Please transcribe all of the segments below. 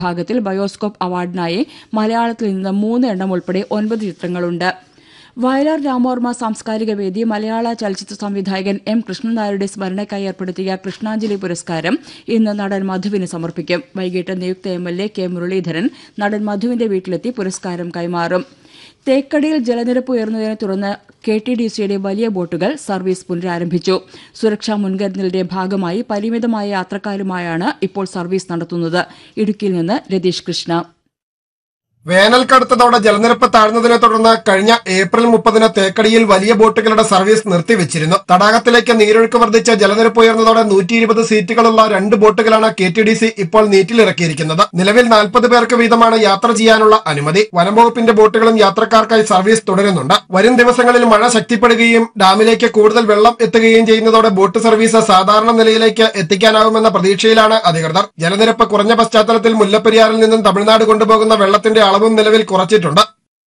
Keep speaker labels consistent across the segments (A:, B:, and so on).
A: വിഭാഗത്തിൽ ബയോസ്കോപ്പ് അവാർഡിനായി മലയാളത്തിൽ നിന്ന് മൂന്ന് എണ്ണം ഉൾപ്പെടെ ഒൻപത് ചിത്രങ്ങളുണ്ട് വയലാർ രാമോർമ്മ സാംസ്കാരിക വേദി മലയാള ചലച്ചിത്ര സംവിധായകൻ എം കൃഷ്ണനായരുടെ സ്മരണയ്ക്കായി ഏർപ്പെടുത്തിയ കൃഷ്ണാഞ്ജലി പുരസ്കാരം ഇന്ന് നടൻ മധുവിന് സമർപ്പിക്കും വൈകിട്ട് നിയുക്ത M L A K Muraleedharan നടൻ മധുവിന്റെ വീട്ടിലെത്തി പുരസ്കാരം കൈമാറും തേക്കടിയിൽ ജലനിരപ്പ് ഉയർന്നതിനെ തുടർന്ന് കെ ടി ഡി സിയുടെ വലിയ ബോട്ടുകൾ സർവീസ് പുനരാരംഭിച്ചു സുരക്ഷാ മുൻകരുതലിന്റെ ഭാഗമായി പരിമിതമായ യാത്രക്കാരുമായാണ് ഇപ്പോൾ സർവീസ് നടത്തുന്നത് ഇടുക്കിയിൽ നിന്ന് രതീഷ് കൃഷ്ണ
B: വേനൽ കടുത്തതോടെ ജലനിരപ്പ് താഴ്ന്നതിനെ തുടർന്ന് കഴിഞ്ഞ ഏപ്രിൽ മുപ്പതിന് തേക്കടിയിൽ വലിയ ബോട്ടുകളുടെ സർവീസ് നിർത്തിവെച്ചിരുന്നു തടാകത്തിലേക്ക് നീരൊഴുക്ക് വർദ്ധിച്ച ജലനിരപ്പ് ഉയർന്നതോടെ നൂറ്റി ഇരുപത് സീറ്റുകളുള്ള രണ്ട് ബോട്ടുകളാണ് കെ ടി ഡി സി ഇപ്പോൾ നീറ്റിലിറക്കിയിരിക്കുന്നത് നിലവിൽ നാൽപ്പത് പേർക്ക് വീതമാണ് യാത്ര ചെയ്യാനുള്ള അനുമതി വനം വകുപ്പിന്റെ ബോട്ടുകളും യാത്രക്കാർക്കായി സർവീസ് തുടരുന്നുണ്ട് വരും ദിവസങ്ങളിൽ മഴ ശക്തിപ്പെടുകയും ഡാമിലേക്ക് കൂടുതൽ വെള്ളം എത്തുകയും ചെയ്യുന്നതോടെ ബോട്ട് സർവീസ് സാധാരണ നിലയിലേക്ക് എത്തിക്കാനാവുമെന്ന പ്രതീക്ഷയിലാണ് അധികൃതർ ജലനിരപ്പ് കുറഞ്ഞ പശ്ചാത്തലത്തിൽ മുല്ലപ്പെരിയാറിൽ നിന്നും തമിഴ്നാട് കൊണ്ടുപോകുന്ന വെള്ളത്തിന്റെ അളവും നിലവിൽ കുറച്ചിട്ടുണ്ട്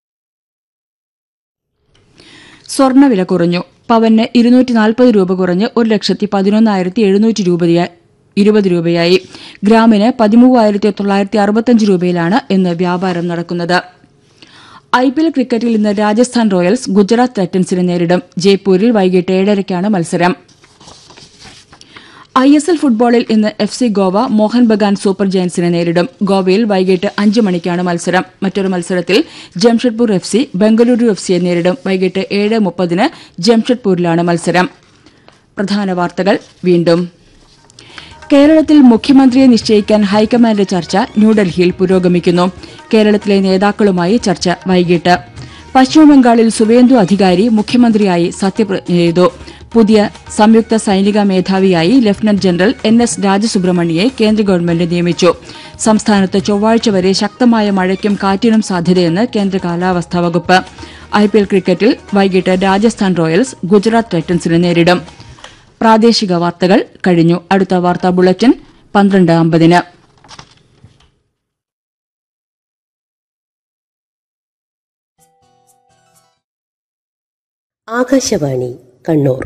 A: സ്വർണ്ണവില കുറഞ്ഞു പവന് ഇരുന്നൂറ്റി നാൽപ്പത് രൂപ കുറഞ്ഞ് ഒരു ലക്ഷത്തി പതിനൊന്നായിരത്തി എഴുന്നൂറ്റി രൂപയായി ഇരുപത് രൂപയായി ഗ്രാമിന് പതിമൂവായിരത്തി തൊള്ളായിരത്തി അറുപത്തഞ്ച് രൂപയിലാണ് ഇന്ന് വ്യാപാരം നടക്കുന്നത് ഐ പി എൽ ക്രിക്കറ്റിൽ ഇന്ന് രാജസ്ഥാൻ റോയൽസ് ഗുജറാത്ത് ടൈറ്റൻസിനെ നേരിടും ജയ്പൂരിൽ വൈകിട്ട് ഏഴരയ്ക്കാണ് മത്സരം ഐ എസ് എൽ ഫുട്ബോളിൽ ഇന്ന് F C Goa Mohun Bagan super ജയൻസിനെ നേരിടും ഗോവയിൽ വൈകിട്ട് അഞ്ച് മണിക്കാണ് മത്സരം മറ്റൊരു മത്സരത്തിൽ Jamshedpur F C Bengaluru F സിയെ നേരിടും വൈകിട്ട് ഏഴ് മുപ്പതിന് ജംഷഡ്പൂരിലാണ് മത്സരം പ്രധാന വാർത്തകൾ വീണ്ടും കേരളത്തിൽ മുഖ്യമന്ത്രിയെ നിശ്ചയിക്കാൻ ഹൈക്കമാൻഡ് ചർച്ച ന്യൂഡൽഹിയിൽ പുരോഗമിക്കുന്നു കേരളത്തിലെ നേതാക്കളുമായി ചർച്ച വൈകിട്ട് പശ്ചിമബംഗാളിൽ സുവേന്ദു അധികാരി മുഖ്യമന്ത്രിയായി സത്യപ്രതിജ്ഞ ചെയ്തു പുതിയ സംയുക്ത സൈനിക മേധാവിയായി ലഫ്റ്റനന്റ് ജനറൽ എൻ എസ് രാജസുബ്രഹ്മണ്യെ കേന്ദ്ര ഗവൺമെന്റ് നിയമിച്ചു സംസ്ഥാനത്ത് ചൊവ്വാഴ്ച വരെ ശക്തമായ മഴയ്ക്കും കാറ്റിനും സാധ്യതയെന്ന് കേന്ദ്ര കാലാവസ്ഥാ വകുപ്പ് ഐപിഎൽ ക്രിക്കറ്റിൽ വൈകിട്ട് രാജസ്ഥാൻ റോയൽസ് ഗുജറാത്ത് ടൈറ്റൻസിനെ നേരിടും പ്രാദേശിക വാർത്തകൾ കഴിഞ്ഞു അടുത്ത വാർത്താ ബുള്ളറ്റിൻ പന്ത്രണ്ട് അമ്പതിന്
C: ആകാശവാണി കണ്ണൂർ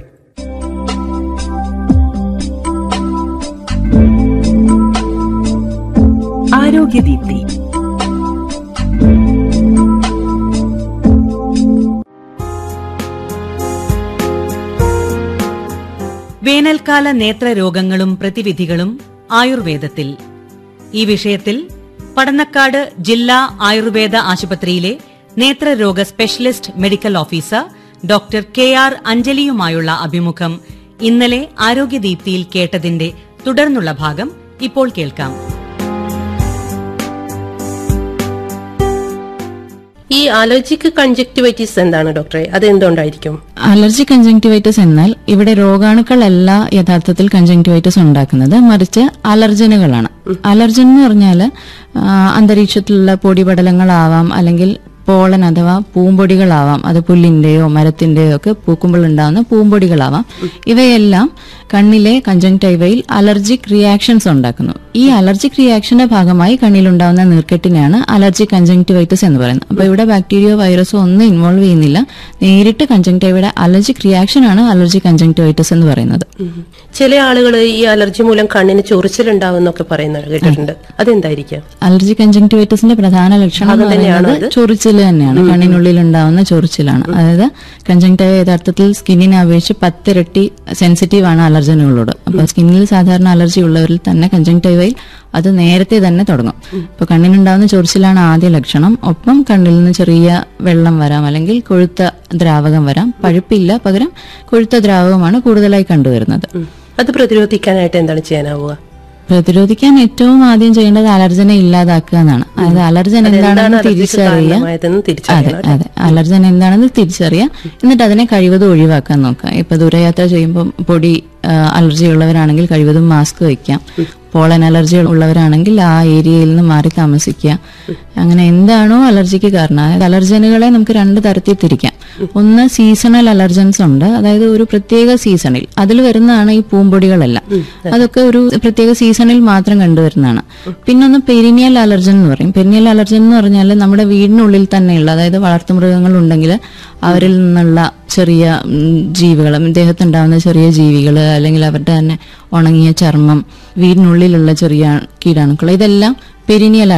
D: ആരോഗ്യദീപ്തി വേനൽക്കാല നേത്രരോഗങ്ങളും പ്രതിവിധികളും ആയുർവേദത്തിൽ ഈ വിഷയത്തിൽ പടന്നക്കാട് ജില്ലാ ആയുർവേദ ആശുപത്രിയിലെ നേത്രരോഗ specialist medical officer doctor K R അഞ്ജലിയുമായുള്ള അഭിമുഖം ഇന്നലെ ആരോഗ്യദീപ്തിയിൽ കേട്ടതിന്റെ തുടർന്നുള്ള ഭാഗം ഇപ്പോൾ കേൾക്കാം
C: ഈ അലർജിക് കൺജക്ടിവൈറ്റിസ് എന്താണ് ഡോക്ടറെ അത് എന്തുകൊണ്ടായിരിക്കും
E: അലർജി കൺജങ്ക്ടിവൈറ്റിസ് എന്നാൽ ഇവിടെ രോഗാണുക്കളല്ല യഥാർത്ഥത്തിൽ കൺജങ്ക്ടിവൈറ്റിസ് ഉണ്ടാക്കുന്നത് മറിച്ച് അലർജനുകളാണ് അലർജൻ എന്ന് പറഞ്ഞാൽ അന്തരീക്ഷത്തിലുള്ള പൊടിപടലങ്ങളാവാം അല്ലെങ്കിൽ പോളൻ അഥവാ പൂമ്പൊടികളാവാം അത് പുല്ലിന്റെയോ മരത്തിന്റെയോ ഒക്കെ പൂക്കുമ്പോൾ ഉണ്ടാകുന്ന പൂമ്പൊടികളാവാം ഇവയെല്ലാം കണ്ണിലെ കൺജങ്ക്ടൈവയിൽ അലർജിക് റിയാക്ഷൻസ് ഉണ്ടാക്കുന്നു ഈ അലർജിക് റിയാക്ഷന്റെ ഭാഗമായി കണ്ണിലുണ്ടാകുന്ന നീർക്കെട്ടിനെയാണ് അലർജിക് കൺജങ്ക്ടിവൈറ്റിസ് എന്ന് പറയുന്നത് അപ്പൊ ഇവിടെ ബാക്ടീരിയോ വൈറസോ ഒന്നും ഇൻവോൾവ് ചെയ്യുന്നില്ല നേരിട്ട് കൺജങ്ക്ടൈവയുടെ അലർജിക് റിയാക്ഷൻ ആണ് അലർജി കൺജങ്ക്ടിവൈറ്റിസ് എന്ന് പറയുന്നത്
C: ചില ആളുകൾ ഈ അലർജി മൂലം കണ്ണിന് ചൊറിച്ചിലുണ്ടാവുന്നൊക്കെ പറയുന്നത് കേട്ടിട്ടുണ്ട് അതെന്തായിരിക്കാം
E: അലർജി കൺജങ്ക്ടിവൈറ്റിസിന്റെ പ്രധാന ലക്ഷണം എന്ന് പറയുന്നത് ചൊറിച്ചിൽ തന്നെയാണ് കണ്ണിനുള്ളിൽ ഉണ്ടാവുന്ന ചൊറിച്ചിലാണ് അതായത് കൺജങ്ക്ടൈവ യഥാർത്ഥത്തിൽ സ്കിന്നിനെ അപേക്ഷിച്ച് പത്തിരട്ടി സെൻസിറ്റീവ് ആണ് അലർജനുകളോട് അപ്പൊ സ്കിന്നിൽ സാധാരണ അലർജി ഉള്ളവരിൽ തന്നെ കൺജങ്ക്ടൈവയിൽ അത് നേരത്തെ തന്നെ തുടങ്ങും ഇപ്പൊ കണ്ണിനുണ്ടാവുന്ന ചൊറിച്ചിലാണ് ആദ്യ ലക്ഷണം ഒപ്പം കണ്ണിൽ നിന്ന് ചെറിയ വെള്ളം വരാം അല്ലെങ്കിൽ കൊഴുത്ത ദ്രാവകം വരാം പഴുപ്പില്ല പകരം കൊഴുത്ത ദ്രാവകമാണ് കൂടുതലായി കണ്ടുവരുന്നത്
C: അത് പ്രതിരോധിക്കാനായിട്ട് എന്താണ് ചെയ്യാനാവുക
E: പ്രതിരോധിക്കാൻ ഏറ്റവും ആദ്യം ചെയ്യേണ്ടത് അലർജനെ ഇല്ലാതാക്കുക എന്നാണ് അതായത് അലർജൻ എന്താണെന്ന് തിരിച്ചറിയുക
C: കാരണമായതെന്ന്
E: അതെ
C: തിരിച്ചറിയണം
E: അതെ അലർജൻ എന്താണെന്ന് തിരിച്ചറിയാം എന്നിട്ട് അതിനെ കഴിവതും ഒഴിവാക്കാൻ നോക്കുക ഇപ്പൊ ദൂരയാത്ര ചെയ്യുമ്പോൾ പൊടി ആ, അലർജി ഉള്ളവരാണെങ്കിൽ കഴിവതും മാസ്ക് വയ്ക്കാം പോളൻ അലർജി ഉള്ളവരാണെങ്കിൽ ആ ഏരിയയിൽ നിന്ന് മാറി താമസിക്കുക അങ്ങനെ എന്താണോ അലർജിക്ക് കാരണം അതായത് അലർജനുകളെ നമുക്ക് രണ്ട് തരത്തിൽ തിരിക്കാം ഒന്ന് സീസണൽ അലർജൻസ് ഉണ്ട് അതായത് ഒരു പ്രത്യേക സീസണിൽ അതിൽ വരുന്നതാണ് ഈ പൂമ്പൊടികളെല്ലാം അതൊക്കെ ഒരു പ്രത്യേക സീസണിൽ മാത്രം കണ്ടുവരുന്നതാണ് പിന്നൊന്ന് പെരിനിയൽ അലർജൻ എന്ന് പറയും പെരിനിയൽ അലർജൻ എന്ന് പറഞ്ഞാൽ നമ്മുടെ വീടിനുള്ളിൽ തന്നെയുള്ള അതായത് വളർത്തുമൃഗങ്ങൾ ഉണ്ടെങ്കിൽ അവരിൽ നിന്നുള്ള ചെറിയ ജീവികൾ ദേഹത്തുണ്ടാവുന്ന ചെറിയ ജീവികൾ അല്ലെങ്കിൽ അവരുടെ തന്നെ ഉണങ്ങിയ ചർമ്മം വീടിനുള്ളിലുള്ള ചെറിയ കീടാണുക്കൾ ഇതെല്ലാം പെരിനിയൽ